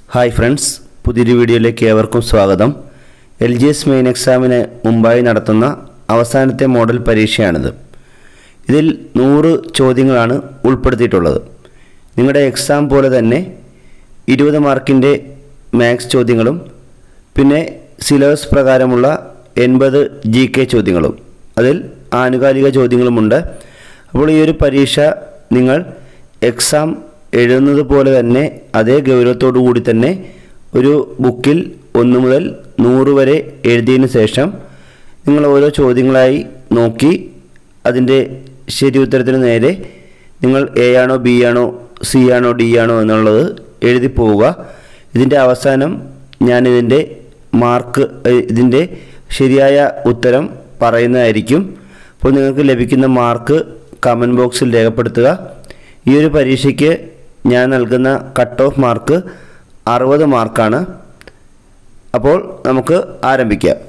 hi friends പുതിയൊരു വീഡിയോയിലേക്ക് ഏവർക്കും സ്വാഗതം എൽ ജി എസ് മെയിൻ എക്സാമിന് മുമ്പായി നടത്തുന്ന അവസാനത്തെ മോഡൽ പരീക്ഷയാണിത് ഇതിൽ നൂറ് ചോദ്യങ്ങളാണ് ഉൾപ്പെടുത്തിയിട്ടുള്ളത് നിങ്ങളുടെ എക്സാം പോലെ തന്നെ ഇരുപത് മാർക്കിൻ്റെ മാത്സ് ചോദ്യങ്ങളും പിന്നെ സിലബസ് പ്രകാരമുള്ള എൺപത് ജി കെ ചോദ്യങ്ങളും അതിൽ ആനുകാലിക ചോദ്യങ്ങളുമുണ്ട് അപ്പോൾ ഈ ഒരു പരീക്ഷ നിങ്ങൾ എക്സാം എഴുതുന്നത് പോലെ തന്നെ അതേ ഗൗരവത്തോടു കൂടി തന്നെ ഒരു ബുക്കിൽ ഒന്ന് മുതൽ നൂറ് വരെ എഴുതിയതിന് ശേഷം നിങ്ങൾ ഓരോ ചോദ്യങ്ങളായി നോക്കി അതിൻ്റെ ശരി ഉത്തരത്തിന് നേരെ നിങ്ങൾ എ ആണോ ബി ആണോ സി ആണോ ഡി ആണോ എന്നുള്ളത് എഴുതി പോവുക ഇതിൻ്റെ അവസാനം ഞാനിതിൻ്റെ മാർക്ക് ഏഹ്, ഇതിൻ്റെ ശരിയായ ഉത്തരം പറയുന്നതായിരിക്കും അപ്പോൾ നിങ്ങൾക്ക് ലഭിക്കുന്ന മാർക്ക് കമൻറ്റ് ബോക്സിൽ രേഖപ്പെടുത്തുക ഈ ഒരു പരീക്ഷയ്ക്ക് ഞാൻ നൽകുന്ന കട്ട് ഓഫ് മാർക്ക് അറുപത് മാർക്കാണ് അപ്പോൾ നമുക്ക് ആരംഭിക്കാം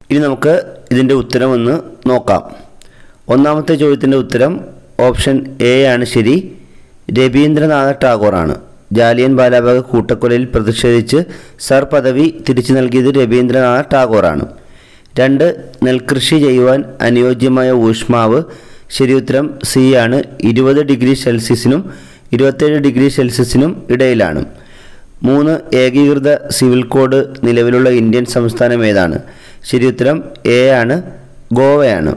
ഇനി നമുക്ക് ഇതിൻ്റെ ഉത്തരം ഒന്ന് നോക്കാം ഒന്നാമത്തെ ചോദ്യത്തിൻ്റെ ഉത്തരം ഓപ്ഷൻ എ ആണ് ശരി രവീന്ദ്രനാഥ ടാഗോറാണ് ജാലിയൻ ബാലാബാഗ് കൂട്ടക്കൊലയിൽ പ്രതിഷേധിച്ച് സർ പദവി തിരിച്ചു നൽകിയത് രവീന്ദ്രനാഥ ടാഗോറാണ് രണ്ട് നെൽകൃഷി ചെയ്യുവാൻ അനുയോജ്യമായ ഊഷ്മാവ് ശരിയുത്തരം സി ആണ് ഇരുപത് ഡിഗ്രി സെൽഷ്യസിനും ഇരുപത്തേഴ് ഡിഗ്രി സെൽഷ്യസിനും ഇടയിലാണ് മൂന്ന് ഏകീകൃത സിവിൽ കോഡ് നിലവിലുള്ള ഇന്ത്യൻ സംസ്ഥാനം ഏതാണ് ശരിയുത്തരം എ ആണ് ഗോവയാണ്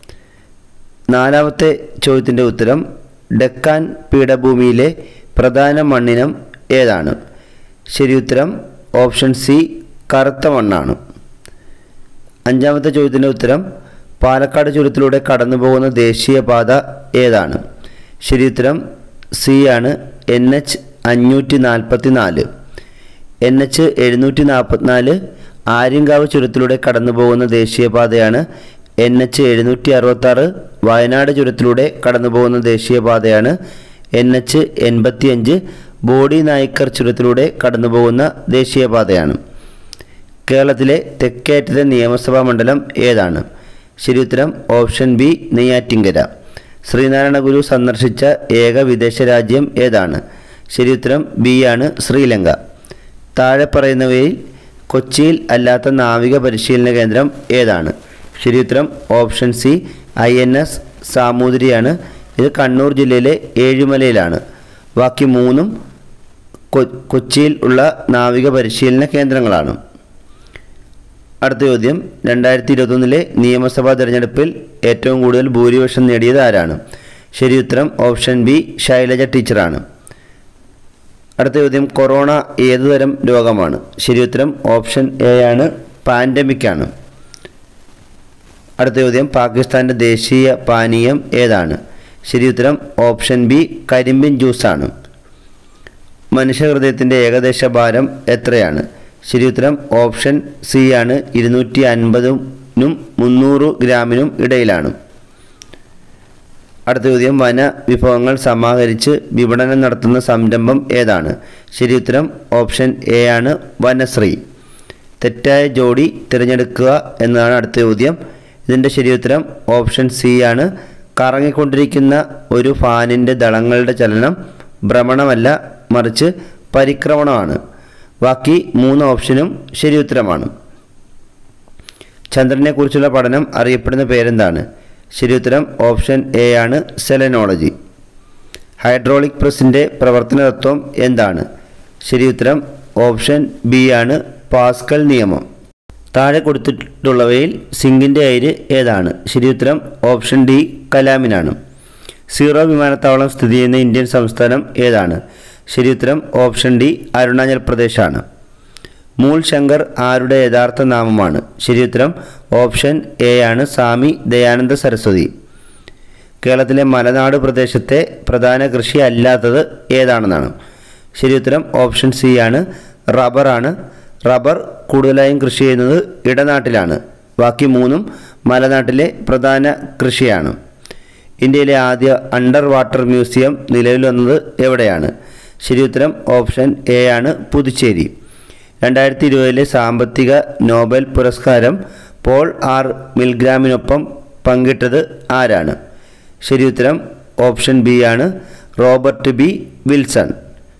നാലാമത്തെ ചോദ്യത്തിൻ്റെ ഉത്തരം ഡെക്കാൻ പീഠഭൂമിയിലെ പ്രധാന മണ്ണിനം ഏതാണ് ശരിയുത്തരം ഓപ്ഷൻ സി കറുത്ത മണ്ണാണ് അഞ്ചാമത്തെ ചോദ്യത്തിൻ്റെ ഉത്തരം പാലക്കാട് ചുരത്തിലൂടെ കടന്നു പോകുന്ന ദേശീയപാത ഏതാണ് ശരിയുത്തരം സി ആണ് എൻ എച്ച് അഞ്ഞൂറ്റി നാൽപ്പത്തി നാല് എൻ എച്ച് എഴുന്നൂറ്റി നാൽപ്പത്തിനാല് ആര്യങ്കാവ് ചുരത്തിലൂടെ കടന്നു പോകുന്ന ദേശീയപാതയാണ് എൻ എച്ച് എഴുന്നൂറ്റി അറുപത്താറ് വയനാട് ചുരത്തിലൂടെ കടന്നു പോകുന്ന ദേശീയപാതയാണ് എൻ എച്ച് എൺപത്തിയഞ്ച് ബോഡി നായിക്കർ ചുരത്തിലൂടെ കടന്നു പോകുന്ന ദേശീയപാതയാണ് കേരളത്തിലെ തെക്കേറ്റത്തെ നിയമസഭാ മണ്ഡലം ഏതാണ് ശരിയുത്തരം ഓപ്ഷൻ ബി നെയ്യാറ്റിങ്കര ശ്രീനാരായണ ഗുരു സന്ദർശിച്ച ഏക വിദേശ രാജ്യം ഏതാണ് ശരിയുത്തരം ബി ആണ് ശ്രീലങ്ക താഴെ പറയുന്നവയിൽ കൊച്ചിയിൽ അല്ലാത്ത നാവിക പരിശീലന കേന്ദ്രം ഏതാണ് ശരിയുത്തരം option C I N S സാമൂതിരിയാണ് ഇത് കണ്ണൂർ ജില്ലയിലെ ഏഴുമലയിലാണ് ബാക്കി മൂന്നും കൊ- കൊച്ചിയിൽ ഉള്ള നാവിക പരിശീലന കേന്ദ്രങ്ങളാണ് അടുത്ത ചോദ്യം രണ്ടായിരത്തി ഇരുപത്തൊന്നിലെ നിയമസഭാ തെരഞ്ഞെടുപ്പിൽ ഏറ്റവും കൂടുതൽ ഭൂരിപക്ഷം നേടിയത് ആരാണ് ശരിയുത്തരം ഓപ്ഷൻ ബി ശൈലജ ടീച്ചറാണ് അടുത്ത ചോദ്യം കൊറോണ ഏതുതരം രോഗമാണ് ശരിയുത്തരം ഓപ്ഷൻ എ ആണ് പാൻഡമിക് ആണ് അടുത്ത ചോദ്യം പാകിസ്ഥാൻ്റെ ദേശീയ പാനീയം ഏതാണ് ശരിയുത്തരം ഓപ്ഷൻ ബി കരിമ്പിൻ ജ്യൂസാണ് മനുഷ്യഹൃദയത്തിൻ്റെ ഏകദേശ ഭാരം എത്രയാണ് ശരിയുത്തരം ഓപ്ഷൻ സി ആണ് ഇരുന്നൂറ്റി അൻപതിനും മുന്നൂറ് ഗ്രാമിനും ഇടയിലാണ് അടുത്ത ചോദ്യം വന വിഭവങ്ങൾ സമാഹരിച്ച് വിപണനം നടത്തുന്ന സംരംഭം ഏതാണ് ശരിയുത്തരം ഓപ്ഷൻ എ ആണ് വനശ്രീ തെറ്റായ ജോഡി തിരഞ്ഞെടുക്കുക എന്നതാണ് അടുത്ത ചോദ്യം ഇതിൻ്റെ ശരിയുത്തരം ഓപ്ഷൻ സി ആണ് കറങ്ങിക്കൊണ്ടിരിക്കുന്ന ഒരു ഫാനിൻ്റെ ദളങ്ങളുടെ ചലനം ഭ്രമണമല്ല മറിച്ച് പരിക്രമണമാണ് ബാക്കി മൂന്ന് ഓപ്ഷനും ശരിയുത്തരമാണ് ചന്ദ്രനെക്കുറിച്ചുള്ള പഠനം അറിയപ്പെടുന്ന പേരെന്താണ് ശരിയുത്തരം ഓപ്ഷൻ എ ആണ് സെലനോളജി ഹൈഡ്രോളിക് പ്രസ്സിൻ്റെ പ്രവർത്തന തത്വം എന്താണ് ശരിയുത്തരം ഓപ്ഷൻ ബി ആണ് പാസ്കൽ നിയമം താഴെ കൊടുത്തിട്ടുള്ളവയിൽ സിങ്കിൻ്റെ അയിര് ഏതാണ് ശരിയുത്തരം ഓപ്ഷൻ ഡി കലാമിനാണ് സീറോ വിമാനത്താവളം സ്ഥിതി ചെയ്യുന്ന ഇന്ത്യൻ സംസ്ഥാനം ഏതാണ് ശരിയുത്തരം ഓപ്ഷൻ ഡി അരുണാചൽ പ്രദേശാണ് മൂൾ ശങ്കർ ആരുടെ യഥാർത്ഥ നാമമാണ് ശരിയുത്തരം ഓപ്ഷൻ എ ആണ് സ്വാമി ദയാനന്ദ സരസ്വതി കേരളത്തിലെ മലനാട് പ്രദേശത്തെ പ്രധാന കൃഷി അല്ലാത്തത് ഏതാണെന്നാണ് ശരിയുത്തരം ഓപ്ഷൻ സി ആണ് റബ്ബറാണ് റബ്ബർ കൂടുതലായും കൃഷി ചെയ്യുന്നത് ഇടനാട്ടിലാണ് ബാക്കി മൂന്നും മലനാട്ടിലെ പ്രധാന കൃഷിയാണ് ഇന്ത്യയിലെ ആദ്യ അണ്ടർ വാട്ടർ മ്യൂസിയം നിലവിൽ വന്നത് എവിടെയാണ് ശരിയുത്തരം ഓപ്ഷൻ എ ആണ് പുതുച്ചേരി രണ്ടായിരത്തി ഇരുപതിലെ സാമ്പത്തിക നോബൽ പുരസ്കാരം പോൾ ആർ മിൽഗ്രാമിനൊപ്പം പങ്കിട്ടത് ആരാണ് ശരിയുത്തരം ഓപ്ഷൻ ബി ആണ് റോബർട്ട് ബി വിൽസൺ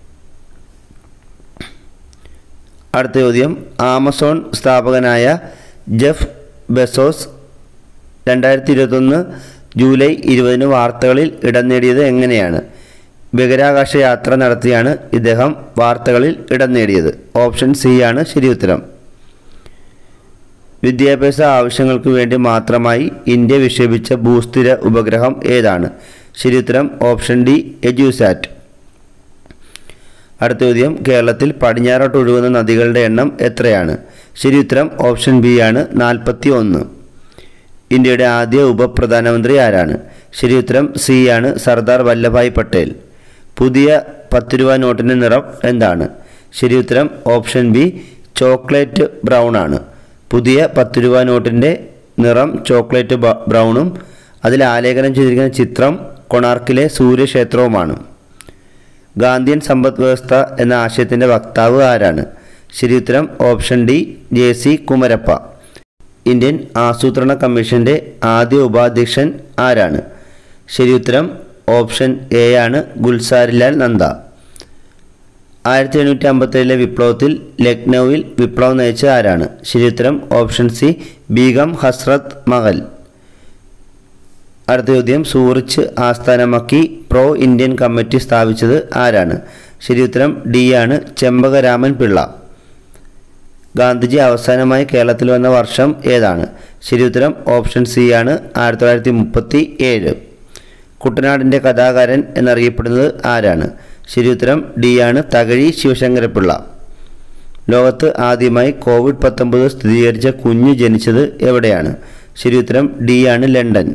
അടുത്ത ചോദ്യം ആമസോൺ സ്ഥാപകനായ ജെഫ് ബെസോസ് രണ്ടായിരത്തി ഇരുപത്തൊന്ന് ജൂലൈ ഇരുപതിന് വാർത്തകളിൽ ഇടം നേടിയത് എങ്ങനെയാണ് ബഹിരാകാശ യാത്ര നടത്തിയാണ് ഇദ്ദേഹം വാർത്തകളിൽ ഇടം നേടിയത് ഓപ്ഷൻ സി ആണ് ശരിയുത്തരം വിദ്യാഭ്യാസ ആവശ്യങ്ങൾക്ക് വേണ്ടി മാത്രമായി ഇന്ത്യ വിക്ഷേപിച്ച ഭൂസ്ഥിര ഉപഗ്രഹം ഏതാണ് ശരിയുത്തരം ഓപ്ഷൻ ഡി എജ്യൂസാറ്റ് അടുത്ത ചോദ്യം കേരളത്തിൽ പടിഞ്ഞാറോട്ട് ഒഴുകുന്ന നദികളുടെ എണ്ണം എത്രയാണ് ശരിയുത്തരം ഓപ്ഷൻ ബി ആണ് നാൽപ്പത്തി ഒന്ന് ഇന്ത്യയുടെ ആദ്യ ഉപപ്രധാനമന്ത്രി ആരാണ് ശരിയുത്തരം സി ആണ് സർദാർ വല്ലഭായ് പട്ടേൽ പുതിയ പത്ത് രൂപ നോട്ടിൻ്റെ നിറം എന്താണ് ശരിയുത്തരം ഓപ്ഷൻ ബി ചോക്ലേറ്റ് ബ്രൗൺ ആണ് പുതിയ പത്ത് രൂപ നോട്ടിൻ്റെ നിറം ചോക്ലേറ്റ് ബ- ബ്രൗണും അതിൽ ആലേഖനം ചെയ്തിരിക്കുന്ന ചിത്രം കൊണാർക്കിലെ സൂര്യക്ഷേത്രവുമാണ് ഗാന്ധിയൻ സമ്പദ് വ്യവസ്ഥ എന്ന ആശയത്തിൻ്റെ വക്താവ് ആരാണ് ശരിയുത്തരം option D J C Kumarappa Indian ആസൂത്രണ കമ്മീഷന്റെ ആദ്യ ഉപാധ്യക്ഷൻ ആരാണ് ശരിയുത്തരം ഓപ്ഷൻ എ ആണ് ഗുൽസാരിലാൽ നന്ദ ആയിരത്തി എണ്ണൂറ്റി അമ്പത്തേഴിലെ വിപ്ലവത്തിൽ ലക്നൌവിൽ വിപ്ലവം നയിച്ച ആരാണ് ശരിയുത്തരം ഓപ്ഷൻ സി ബീഗം ഹസ്രത്ത് മഹൽ അടുത്ത ചോദ്യം സൂറിച്ച് ആസ്ഥാനമാക്കി പ്രോ ഇന്ത്യൻ കമ്മിറ്റി സ്ഥാപിച്ചത് ആരാണ് ശരിയുത്തരം ഡി ആണ് ചെമ്പകരാമൻ പിള്ള ഗാന്ധിജി അവസാനമായി കേരളത്തിൽ വന്ന വർഷം ഏതാണ് ശരിയുത്തരം ഓപ്ഷൻ സി ആണ് ആയിരത്തി തൊള്ളായിരത്തി മുപ്പത്തി ഏഴ് കുട്ടനാടിൻ്റെ കഥാകാരൻ എന്നറിയപ്പെടുന്നത് ആരാണ് ശരിയുത്തരം ഡി ആണ് തകഴി ശിവശങ്കരപിള്ള ലോകത്ത് ആദ്യമായി കോവിഡ് പത്തൊമ്പത് സ്ഥിരീകരിച്ച കുഞ്ഞ് ജനിച്ചത് എവിടെയാണ് ശരിയുത്തരം ഡി ആണ് ലണ്ടൻ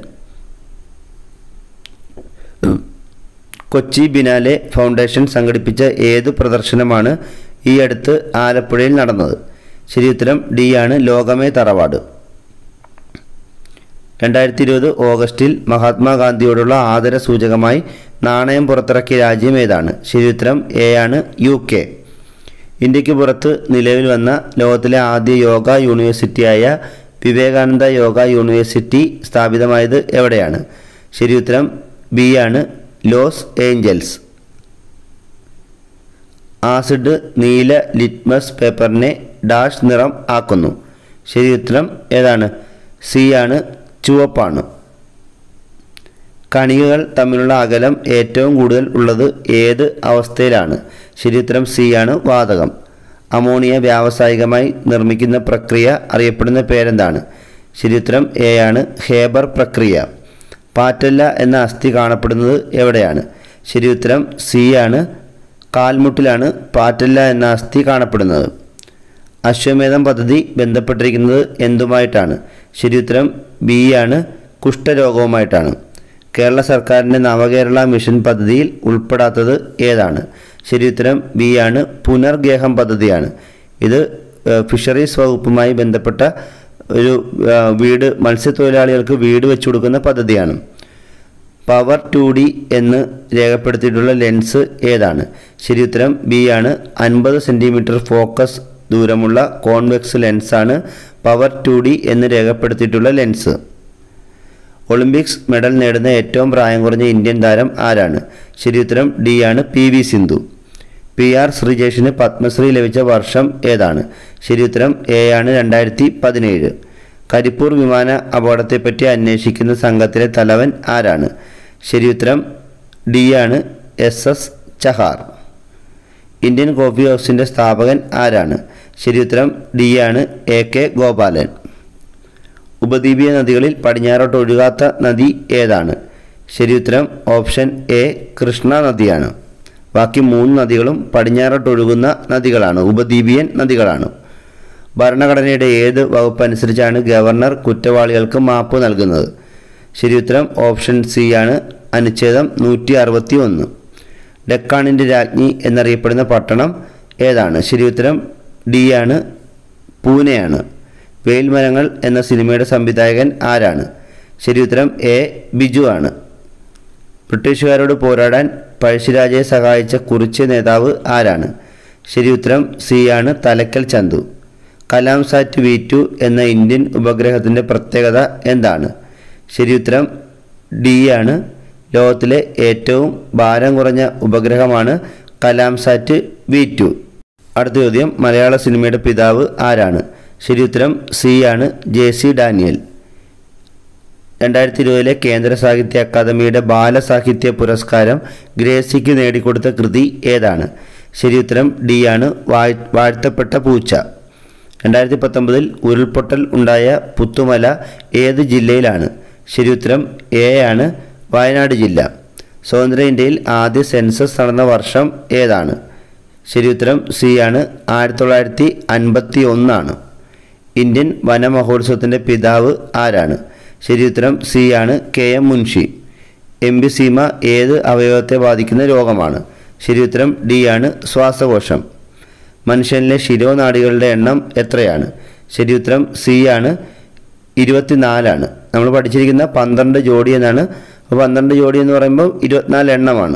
കൊച്ചി ബിനാലെ ഫൗണ്ടേഷൻ സംഘടിപ്പിച്ച ഏത് പ്രദർശനമാണ് ഈ അടുത്ത് ആലപ്പുഴയിൽ നടന്നത് ശരിയുത്തരം ഡി ആണ് ലോകമേ തറവാട് രണ്ടായിരത്തി ഇരുപത് ഓഗസ്റ്റിൽ മഹാത്മാഗാന്ധിയോടുള്ള ആദര സൂചകമായി നാണയം പുറത്തിറക്കിയ രാജ്യം ഏതാണ് ശരിയുത്തരം എ ആണ് യു കെ ഇന്ത്യക്ക് പുറത്ത് നിലവിൽ വന്ന ലോകത്തിലെ ആദ്യ യോഗ യൂണിവേഴ്സിറ്റിയായ വിവേകാനന്ദ യോഗ യൂണിവേഴ്സിറ്റി സ്ഥാപിതമായത് എവിടെയാണ് ശരിയുത്തരം ബി ആണ് ലോസ് ഏഞ്ചൽസ് ആസിഡ് നീല ലിറ്റ്മസ് പേപ്പറിനെ ഡാഷ് നിറം ആക്കുന്നു ശരിയുത്തരം ഏതാണ് സി ആണ് ചുവപ്പാണ് കണികകൾ തമ്മിലുള്ള അകലം ഏറ്റവും കൂടുതൽ ഉള്ളത് ഏത് അവസ്ഥയിലാണ് ശരിയുത്തരം സി ആണ് വാതകം അമോണിയ വ്യാവസായികമായി നിർമ്മിക്കുന്ന പ്രക്രിയ അറിയപ്പെടുന്ന പേരെന്താണ് ശരിയുത്തരം എ ആണ് ഹേബർ പ്രക്രിയ പാറ്റല്ല എന്ന അസ്ഥി കാണപ്പെടുന്നത് എവിടെയാണ് ശരിയുത്തരം സി ആണ് കാൽമുട്ടിലാണ് പാറ്റല്ല എന്ന അസ്ഥി കാണപ്പെടുന്നത് അശ്വമേധം പദ്ധതി ബന്ധപ്പെട്ടിരിക്കുന്നത് എന്തുമായിട്ടാണ് ശരിയുത്തരം ബി ആണ് കുഷ്ഠരോഗവുമായിട്ടാണ് കേരള സർക്കാരിൻ്റെ നവകേരള മിഷൻ പദ്ധതിയിൽ ഉൾപ്പെടാത്തത് ഏതാണ് ശരിയുത്തരം ബി ആണ് പുനർഗേഹം പദ്ധതിയാണ് ഇത് ഏഹ്, ഫിഷറീസ് വകുപ്പുമായി ബന്ധപ്പെട്ട ഒരു ആ, വീട് മത്സ്യത്തൊഴിലാളികൾക്ക് വീട് വെച്ചു കൊടുക്കുന്ന പദ്ധതിയാണ് പവർ ടു ഡി എന്ന് രേഖപ്പെടുത്തിയിട്ടുള്ള ലെൻസ് ഏതാണ് ശരിയുത്തരം ബി ആണ് അൻപത് സെൻറ്റിമീറ്റർ ഫോക്കസ് ദൂരമുള്ള കോൺവെക്സ് ലെൻസാണ് പവർ ടു ഡി എന്ന് രേഖപ്പെടുത്തിയിട്ടുള്ള ലെൻസ് ഒളിമ്പിക്സ് മെഡൽ നേടുന്ന ഏറ്റവും പ്രായം കുറഞ്ഞ ഇന്ത്യൻ താരം ആരാണ് ശരിയുത്തരം ഡി ആണ് P V Sindhu P R ശ്രീജേഷിന് പത്മശ്രീ ലഭിച്ച വർഷം ഏതാണ് ശരിയുത്തരം എ ആണ് രണ്ടായിരത്തി പതിനേഴ് കരിപ്പൂർ വിമാന അപകടത്തെപ്പറ്റി അന്വേഷിക്കുന്ന സംഘത്തിലെ തലവൻ ആരാണ് ശരിയുത്തരം ഡി ആണ് S S Chahar Indian coffee ഹൗസിൻ്റെ സ്ഥാപകൻ ആരാണ് ശരിയുത്തരം ഡി ആണ് എ കെ ഗോപാലൻ ഉപദ്വീപീയ നദികളിൽ പടിഞ്ഞാറോട്ട് ഒഴുകാത്ത നദി ഏതാണ് ശരിയുത്തരം ഓപ്ഷൻ എ കൃഷ്ണ നദിയാണ് ബാക്കി മൂന്ന് നദികളും പടിഞ്ഞാറോട്ട് ഒഴുകുന്ന നദികളാണ് ഉപദ്വീപിയൻ നദികളാണ് ഭരണഘടനയുടെ ഏത് വകുപ്പ് അനുസരിച്ചാണ് ഗവർണർ കുറ്റവാളികൾക്ക് മാപ്പ് നൽകുന്നത് ശരിയുത്തരം ഓപ്ഷൻ സി ആണ് അനുച്ഛേദം നൂറ്റി അറുപത്തി ഒന്ന് ഡെക്കാണിൻ്റെ രാജ്ഞി എന്നറിയപ്പെടുന്ന പട്ടണം ഏതാണ് ശരിയുത്തരം ഡി ആണ് പൂനെയാണ് വേൽമരങ്ങൾ എന്ന സിനിമയുടെ സംവിധായകൻ ആരാണ് ശരിയുത്തരം എ ബിജു ആണ് ബ്രിട്ടീഷുകാരോട് പോരാടാൻ പഴശ്ശിരാജയെ സഹായിച്ച കുറിച്യ നേതാവ് ആരാണ് ശരിയുത്തരം സി ആണ് Thalakkal Chanthu Kalam sat V two എന്ന ഇന്ത്യൻ ഉപഗ്രഹത്തിൻ്റെ പ്രത്യേകത എന്താണ് ശരിയുത്തരം ഡി ആണ് ലോകത്തിലെ ഏറ്റവും ഭാരം കുറഞ്ഞ ഉപഗ്രഹമാണ് കലാം സാറ്റ് വി ടു അടുത്ത ചോദ്യം മലയാള സിനിമയുടെ പിതാവ് ആരാണ് ശരിയുത്തരം സി ആണ് ജെ സി ഡാനിയൽ രണ്ടായിരത്തി ഇരുപതിലെ കേന്ദ്ര സാഹിത്യ അക്കാദമിയുടെ ബാലസാഹിത്യ പുരസ്കാരം ഗ്രേസിക്ക് നേടിക്കൊടുത്ത കൃതി ഏതാണ് ശരിയുത്തരം ഡി ആണ് വാഴ് വാഴ്ത്തപ്പെട്ട പൂച്ച രണ്ടായിരത്തി പത്തൊമ്പതിൽ ഉരുൾപൊട്ടൽ ഉണ്ടായ പുത്തുമല ഏത് ജില്ലയിലാണ് ശരിയുത്തരം എ ആണ് വയനാട് ജില്ല സ്വതന്ത്ര ഇന്ത്യയിൽ ആദ്യ സെൻസസ് നടന്ന വർഷം ഏതാണ് ശരിയുത്തരം സി ആണ് ആയിരത്തി തൊള്ളായിരത്തി അൻപത്തി ഒന്നാണ് ഇന്ത്യൻ വനമഹോത്സവത്തിൻ്റെ പിതാവ് ആരാണ് ശരിയുത്തരം സി ആണ് കെ എം മുൻഷി എംബിസീമ ഏത് അവയവത്തെ ബാധിക്കുന്ന രോഗമാണ് ശരിയുത്തരം ഡി ആണ് ശ്വാസകോശം മനുഷ്യനിലെ ശിരോനാഡികളുടെ എണ്ണം എത്രയാണ് ശരിയുത്തരം സി ആണ് ഇരുപത്തിനാലാണ് നമ്മൾ പഠിച്ചിരിക്കുന്ന പന്ത്രണ്ട് ജോഡി എന്നാണ് അപ്പോൾ പന്ത്രണ്ട് ജോഡി എന്ന് പറയുമ്പോൾ ഇരുപത്തിനാല് എണ്ണമാണ്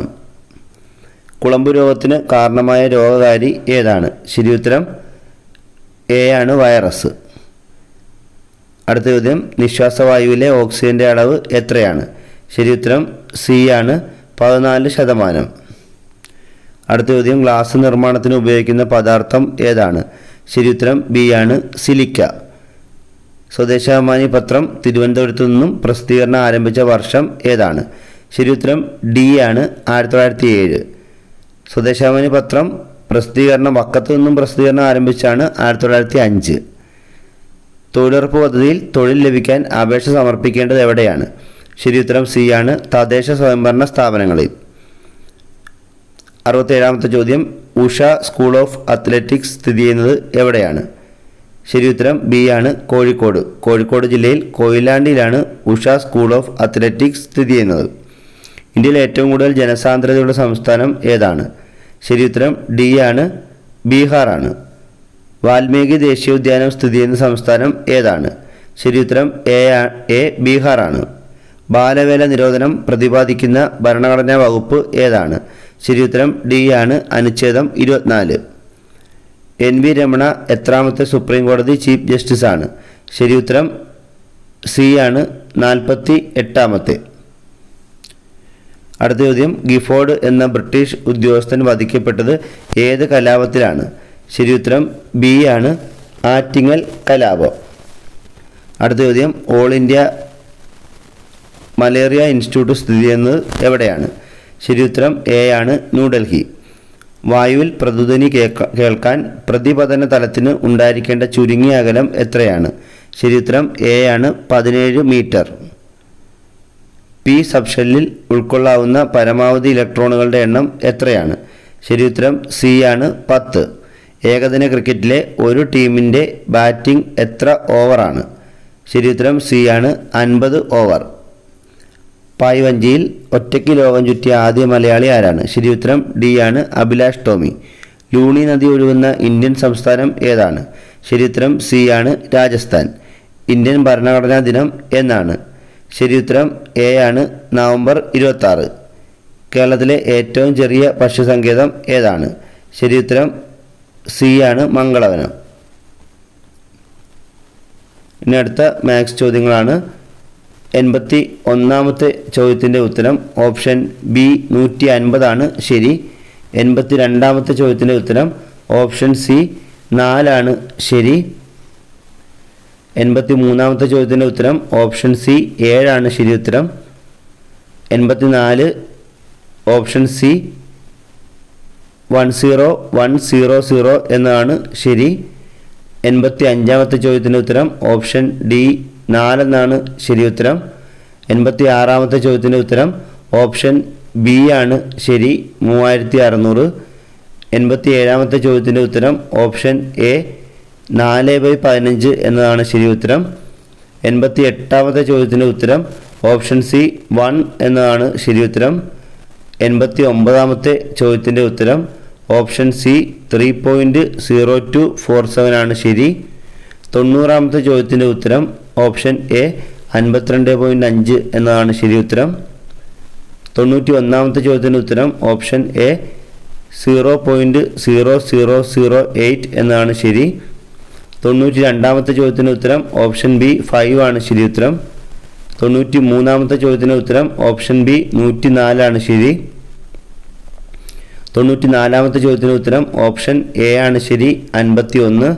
കുളമ്പ് രോഗത്തിന് കാരണമായ രോഗകാരി ഏതാണ് ശരിയുത്തരം എ ആണ് വൈറസ് അടുത്ത ചോദ്യം നിശ്വാസവായുവിലെ ഓക്സിജന്റെ അളവ് എത്രയാണ് ശരി ഉത്തരം സി ആണ് പതിനാല് ശതമാനം അടുത്ത ചോദ്യം ഗ്ലാസ് നിർമ്മാണത്തിന് ഉപയോഗിക്കുന്ന പദാർത്ഥം ഏതാണ് ശരി ഉത്തരം ബി ആണ് സിലിക്ക സ്വദേശാഭിമാനി പത്രം തിരുവനന്തപുരത്തു നിന്നും പ്രസിദ്ധീകരണം ആരംഭിച്ച വർഷം ഏതാണ് ശരി ഉത്തരം ഡി ആണ് ആയിരത്തി തൊള്ളായിരത്തി ഏഴ് സ്വദേശാഭിമാനി പത്രം പ്രസിദ്ധീകരണം വക്കത്തു നിന്നും പ്രസിദ്ധീകരണം ആരംഭിച്ചാണ് ആയിരത്തി തൊള്ളായിരത്തി അഞ്ച് തൊഴിലുറപ്പ് പദ്ധതിയിൽ തൊഴിൽ ലഭിക്കാൻ അപേക്ഷ സമർപ്പിക്കേണ്ടത് എവിടെയാണ് ശരി ഉത്തരം സി ആണ് തദ്ദേശ സ്വയംഭരണ സ്ഥാപനങ്ങളിൽ അറുപത്തേഴാമത്തെ ചോദ്യം ഉഷ സ്കൂൾ ഓഫ് അത്ലറ്റിക്സ് സ്ഥിതി ചെയ്യുന്നത് എവിടെയാണ് ശരി ഉത്തരം ബി ആണ് കോഴിക്കോട് കോഴിക്കോട് ജില്ലയിൽ കൊയിലാണ്ടിയിലാണ് ഉഷ സ്കൂൾ ഓഫ് അത്ലറ്റിക്സ് സ്ഥിതി ചെയ്യുന്നത് ഇന്ത്യയിൽ ഏറ്റവും കൂടുതൽ ജനസാന്ദ്രതയുള്ള സംസ്ഥാനം ഏതാണ് ശരി ഉത്തരം ഡി ആണ് ബീഹാറാണ് വാൽമീകി ദേശീയോദ്യാനം സ്ഥിതി ചെയ്യുന്ന സംസ്ഥാനം ഏതാണ് ശരി ഉത്തരം എ ആ- എ ബീഹാറാണ് ബാലവേല നിരോധനം പ്രതിപാദിക്കുന്ന ഭരണഘടനാ വകുപ്പ് ഏതാണ് ശരി ഉത്തരം ഡി ആണ് അനുച്ഛേദം ഇരുപത്തിനാല് എൻ വി രമണ എത്രാമത്തെ സുപ്രീം കോടതി ചീഫ് ജസ്റ്റിസാണ് ശരി ഉത്തരം സി ആണ് നാൽപ്പത്തി എട്ടാമത്തെ അടുത്ത ചോദ്യം ഗിഫോർഡ് എന്ന ബ്രിട്ടീഷ് ഉദ്യോഗസ്ഥൻ വധിക്കപ്പെട്ടത് ഏത് കലാപത്തിലാണ് ശരി ഉത്തരം ബി ആണ് ആറ്റിങ്ങൽ കലാപം അടുത്ത ചോദ്യം ഓൾ ഇന്ത്യ മലേറിയ ഇൻസ്റ്റിറ്റ്യൂട്ട് സ്ഥിതി ചെയ്യുന്നത് എവിടെയാണ് ശരി ഉത്തരം എ ആണ് ന്യൂഡൽഹി വായുവിൽ പ്രതിധ്വനി കേൾക്ക കേൾക്കാൻ പ്രതിപതന തലത്തിന് ഉണ്ടായിരിക്കേണ്ട ചുരുങ്ങിയ അകലം എത്രയാണ് ശരി ഉത്തരം എ ആണ് പതിനേഴ് മീറ്റർ പി സബ്ഷെല്ലിൽ ഉൾക്കൊള്ളാവുന്ന പരമാവധി ഇലക്ട്രോണുകളുടെ എണ്ണം എത്രയാണ് ശരി ഉത്തരം സി ആണ് പത്ത് ഏകദിന ക്രിക്കറ്റിലെ ഒരു ടീമിൻ്റെ ബാറ്റിംഗ് എത്ര ഓവറാണ് ശരി ഉത്തരം സി ആണ് അൻപത് ഓവർ പായ്വഞ്ചിയിൽ ഒറ്റയ്ക്ക് ലോകം ചുറ്റിയ ആദ്യ മലയാളി ആരാണ് ശരി ഉത്തരം ഡി ആണ് അഭിലാഷ് ടോമി ലൂണി നദി ഒഴുകുന്ന ഇന്ത്യൻ സംസ്ഥാനം ഏതാണ് ശരി ഉത്തരം സി ആണ് രാജസ്ഥാൻ ഇന്ത്യൻ ഭരണഘടനാ ദിനം എന്നാണ് ശരി ഉത്തരം എ ആണ് നവംബർ ഇരുപത്തി കേരളത്തിലെ ഏറ്റവും ചെറിയ പക്ഷിസങ്കേതം ഏതാണ് ശരി ഉത്തരം സി ആണ് മംഗളവനം ഇനി അടുത്ത മാത്സ് ചോദ്യങ്ങളാണ് എൺപത്തി ഒന്നാമത്തെ ചോദ്യത്തിൻ്റെ ഉത്തരം ഓപ്ഷൻ ബി നൂറ്റി അൻപതാണ് ശരി എൺപത്തി രണ്ടാമത്തെ ചോദ്യത്തിൻ്റെ ഉത്തരം ഓപ്ഷൻ സി നാലാണ് ശരി എൺപത്തി മൂന്നാമത്തെ ചോദ്യത്തിൻ്റെ ഉത്തരം ഓപ്ഷൻ സി ഏഴാണ് ശരി ഉത്തരം എൺപത്തി നാല് option C one zero one zero zero എന്നതാണ് ശരി എൺപത്തി അഞ്ചാമത്തെ ചോദ്യത്തിൻ്റെ ഉത്തരം ഓപ്ഷൻ ഡി നാലെന്നാണ് ശരി ഉത്തരം എൺപത്തി ആറാമത്തെ ചോദ്യത്തിൻ്റെ ഉത്തരം ഓപ്ഷൻ ബി ആണ് ശരി മൂവായിരത്തി അറുന്നൂറ് എൺപത്തി ഏഴാമത്തെ ചോദ്യത്തിൻ്റെ ഉത്തരം ഓപ്ഷൻ എ നാല് ബൈ പതിനഞ്ച് എന്നതാണ് ശരി ഉത്തരം എൺപത്തി എട്ടാമത്തെ ചോദ്യത്തിൻ്റെ ഉത്തരം ഓപ്ഷൻ സി വൺ എന്നതാണ് ശരി ഉത്തരം എൺപത്തി ഒമ്പതാമത്തെ ചോദ്യത്തിൻ്റെ ഉത്തരം option C three point zero two four seven ആണ് ശരി തൊണ്ണൂറാമത്തെ ചോദ്യത്തിൻ്റെ ഉത്തരം ഓപ്ഷൻ എ അൻപത്തിരണ്ട് പോയിൻറ്റ് അഞ്ച് എന്നതാണ് ശരി ഉത്തരം തൊണ്ണൂറ്റി ഒന്നാമത്തെ ചോദ്യത്തിൻ്റെ ഉത്തരം option A zero point zero zero zero eight എന്നതാണ് ശരി തൊണ്ണൂറ്റി രണ്ടാമത്തെ ചോദ്യത്തിൻ്റെ ഉത്തരം ഓപ്ഷൻ ബി ഫൈവ് ആണ് ശരി ഉത്തരം തൊണ്ണൂറ്റി മൂന്നാമത്തെ ചോദ്യത്തിൻ്റെ ഉത്തരം ഓപ്ഷൻ ബി നൂറ്റി നാലാണ് ശരി തൊണ്ണൂറ്റി നാലാമത്തെ ചോദ്യത്തിന് ഉത്തരം ഓപ്ഷൻ എ ആണ് ശരി അൻപത്തി ഒന്ന്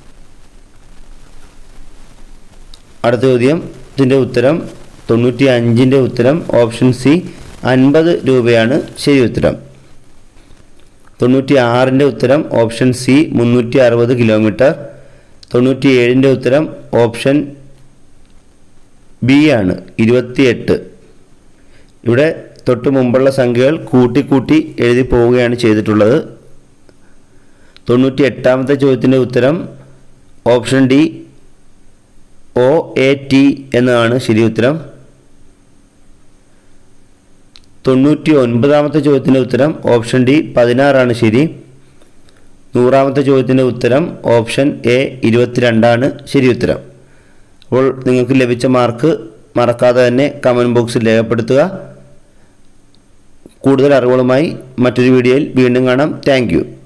അടുത്ത ചോദ്യം ഇതിൻ്റെ ഉത്തരം തൊണ്ണൂറ്റി അഞ്ചിൻ്റെ ഉത്തരം ഓപ്ഷൻ സി അൻപത് രൂപയാണ് ശരി ഉത്തരം തൊണ്ണൂറ്റി ആറിൻ്റെ ഉത്തരം ഓപ്ഷൻ സി മുന്നൂറ്റി അറുപത് കിലോമീറ്റർ തൊണ്ണൂറ്റി ഏഴിൻ്റെ ഉത്തരം ഓപ്ഷൻ ബി ആണ് ഇരുപത്തിയെട്ട് ഇവിടെ തൊട്ട് മുമ്പുള്ള സംഖ്യകൾ കൂട്ടി കൂട്ടി എഴുതി പോവുകയാണ് ചെയ്തിട്ടുള്ളത് തൊണ്ണൂറ്റി എട്ടാമത്തെ ചോദ്യത്തിൻ്റെ ഉത്തരം option D O A T എന്നതാണ് ശരി ഉത്തരം തൊണ്ണൂറ്റി ഒൻപതാമത്തെ ചോദ്യത്തിൻ്റെ ഉത്തരം ഓപ്ഷൻ ഡി പതിനാറാണ് ശരി നൂറാമത്തെ ചോദ്യത്തിൻ്റെ ഉത്തരം ഓപ്ഷൻ എ ഇരുപത്തിരണ്ടാണ് ശരി ഉത്തരം അപ്പോൾ നിങ്ങൾക്ക് ലഭിച്ച മാർക്ക് മറക്കാതെ തന്നെ കമൻറ്റ് ബോക്സിൽ രേഖപ്പെടുത്തുക കൂടുതൽ അറിവുകളുമായി മറ്റൊരു വീഡിയോയിൽ വീണ്ടും കാണാം താങ്ക്